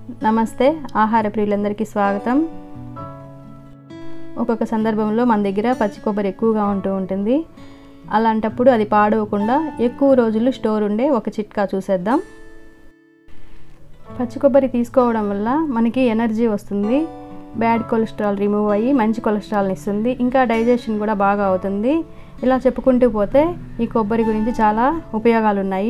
నమస్తే ఆహార ప్రియులందరికీ స్వాగతం ఒక్కొక్క సందర్భంలో మన దగ్గర పచ్చి కొబ్బరి ఎక్కువగా ఉంటూ ఉంటుంది అలాంటప్పుడు అది పాడవకుండా ఎక్కువ రోజులు స్టోర్ ఉండే ఒక చిట్కా చూసేద్దాం పచ్చి కొబ్బరి తీసుకోవడం వల్ల మనకి ఎనర్జీ వస్తుంది బ్యాడ్ కొలెస్ట్రాల్ రిమూవ్ అయ్యి మంచి కొలెస్ట్రాల్ని ఇస్తుంది ఇంకా డైజెషన్ కూడా బాగా అవుతుంది ఇలా చెప్పుకుంటూ పోతే ఈ కొబ్బరి గురించి చాలా ఉపయోగాలు ఉన్నాయి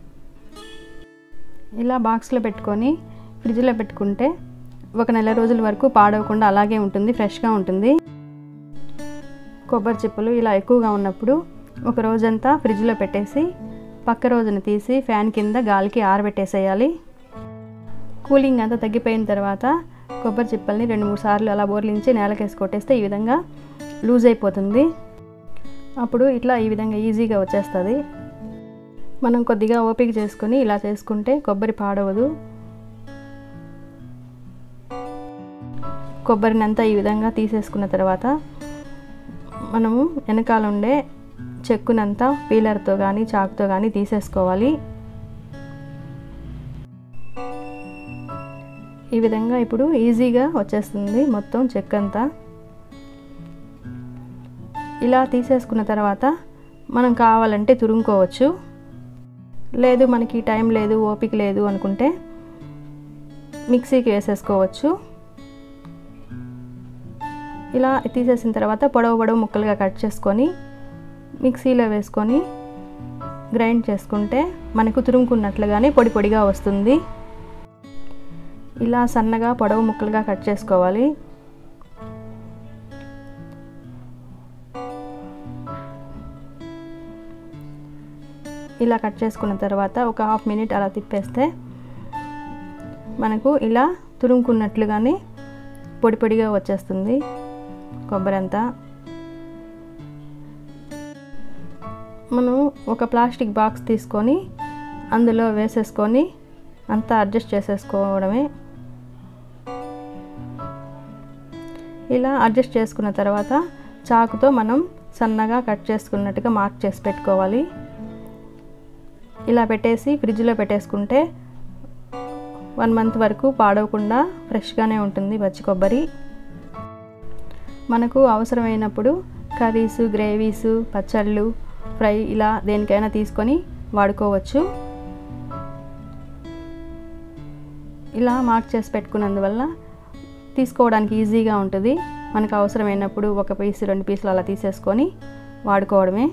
ఇలా బాక్స్లో పెట్టుకొని ఫ్రిడ్జ్లో పెట్టుకుంటే ఒక నెల రోజుల వరకు పాడవకుండా అలాగే ఉంటుంది ఫ్రెష్గా ఉంటుంది కొబ్బరి చిప్పలు ఇలా ఎక్కువగా ఉన్నప్పుడు ఒక రోజంతా ఫ్రిడ్జ్లో పెట్టేసి పక్క రోజున తీసి ఫ్యాన్ కింద గాలికి ఆరబెట్టేసేయాలి కూలింగ్ అంతా తగ్గిపోయిన తర్వాత కొబ్బరి చిప్పల్ని రెండు మూడు సార్లు అలా బోర్లించి నేలకేసి కొట్టేస్తే ఈ విధంగా లూజ్ అయిపోతుంది అప్పుడు ఇట్లా ఈ విధంగా ఈజీగా వచ్చేస్తుంది మనం కొద్దిగా ఓపిక చేసుకొని ఇలా చేసుకుంటే కొబ్బరి పాడవదు కొబ్బరిని అంతా ఈ విధంగా తీసేసుకున్న తర్వాత మనము వెనకాల ఉండే చెక్కునంతా పీలర్తో కానీ చాకుతో కానీ తీసేసుకోవాలి ఈ విధంగా ఇప్పుడు ఈజీగా వచ్చేస్తుంది మొత్తం చెక్ అంతా ఇలా తీసేసుకున్న తర్వాత మనం కావాలంటే తురుముకోవచ్చు లేదు మనకి టైం లేదు ఓపిక లేదు అనుకుంటే మిక్సీకి వేసేసుకోవచ్చు ఇలా తీసేసిన తర్వాత పొడవు పొడవు ముక్కలుగా కట్ చేసుకొని మిక్సీలో వేసుకొని గ్రైండ్ చేసుకుంటే మనకు తురుముకున్నట్లుగానే పొడి పొడిగా వస్తుంది ఇలా సన్నగా పొడవు ముక్కలుగా కట్ చేసుకోవాలి ఇలా కట్ చేసుకున్న తర్వాత ఒక హాఫ్ మినిట్ అలా తిప్పేస్తే మనకు ఇలా తురుముకున్నట్లుగానే పొడి పొడిగా వచ్చేస్తుంది కొబ్బరి అంతా మనం ఒక ప్లాస్టిక్ బాక్స్ తీసుకొని అందులో వేసేసుకొని అంతా అడ్జస్ట్ చేసేసుకోవడమే ఇలా అడ్జస్ట్ చేసుకున్న తర్వాత చాకుతో మనం సన్నగా కట్ చేసుకున్నట్టుగా మార్క్ చేసి పెట్టుకోవాలి ఇలా పెట్టేసి ఫ్రిడ్జ్లో పెట్టేసుకుంటే వన్ మంత్ వరకు పాడవకుండా ఫ్రెష్గానే ఉంటుంది పచ్చి కొబ్బరి మనకు అవసరమైనప్పుడు కర్రీస్ గ్రేవీస్ పచ్చళ్ళు ఫ్రై ఇలా దేనికైనా తీసుకొని వాడుకోవచ్చు ఇలా మార్క్ చేసి పెట్టుకున్నందువల్ల తీసుకోవడానికి ఈజీగా ఉంటుంది మనకు అవసరమైనప్పుడు ఒక పీసు రెండు పీసులు అలా తీసేసుకొని వాడుకోవడమే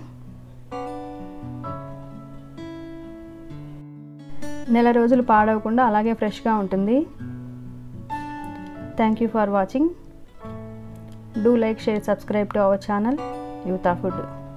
నెల రోజులు పాడవకుండా అలాగే ఫ్రెష్గా ఉంటుంది thank you for watching do like share subscribe to our channel యూతా ఫుడ్